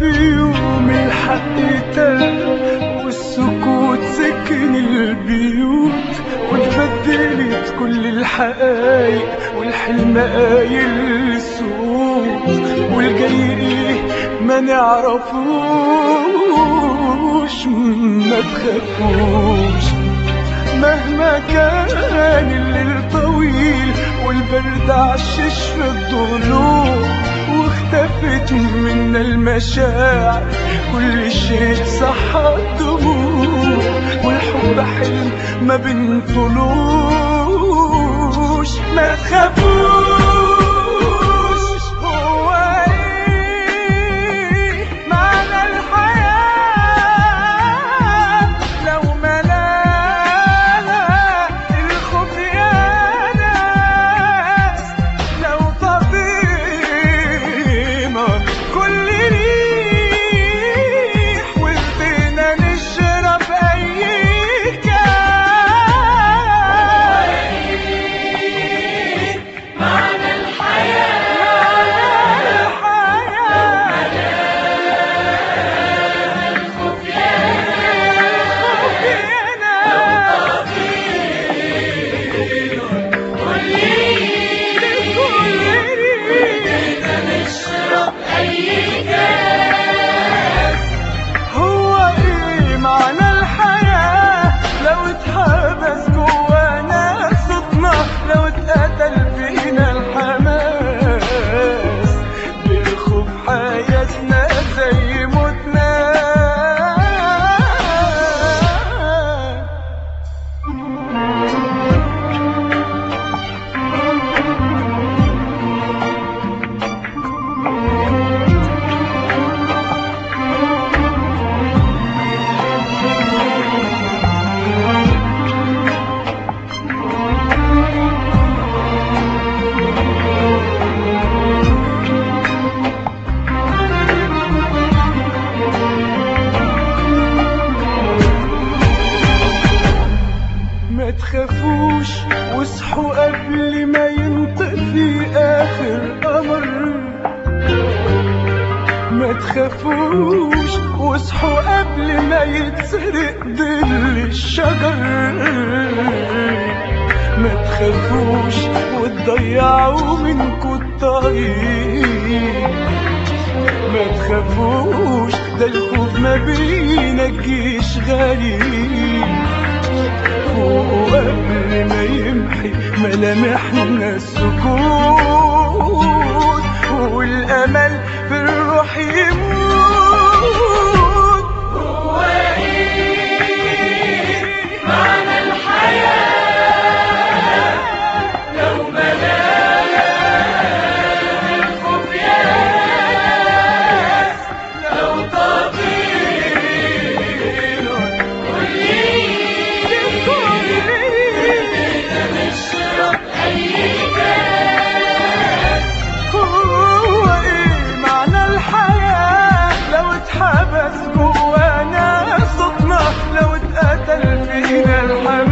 يوم الحق تاب والسكوت سكن البيوت واتبدلت كل الحقايق والحلم قايل الصوت والجاي ايه ما نعرفوش ما تخافوش مهما كان الليل طويل والبرد عشش في الضلوع واختفت منا المشاعر كل شيء صح الدموع والحب حلم ما بنطلوش ما تخافوش هو ايه معنى الحياة لو ملاها الخوف يا ناس لو طبيعة كل ريح ورضينا نشرب أي كاس معنى الحياة الخوف نشرب أي كاس هو ايه معنى الحياة لو اتحبس جوانا صوتنا لو اتقتل فينا الحماس بالخوف حياتنا زي موتنا ما تخافوش واصحوا قبل ما ينطفي اخر قمر ما تخافوش واصحوا قبل ما يتسرق ظل الشجر ما تخافوش وتضيعوا منكوا الطريق ما تخافوش ده الخوف ما بينجيش غريب فوق قبل ما يمحي ملامحنا السكوت والامل في الروح يموت هو إيه معنى الحياة لو ملاها الخوف يا ناس لو طبيعة نشرب أي كاس هو ايه معنى الحياة لو اتحبس جوانا صوتنا لو اتقتل فينا الحماس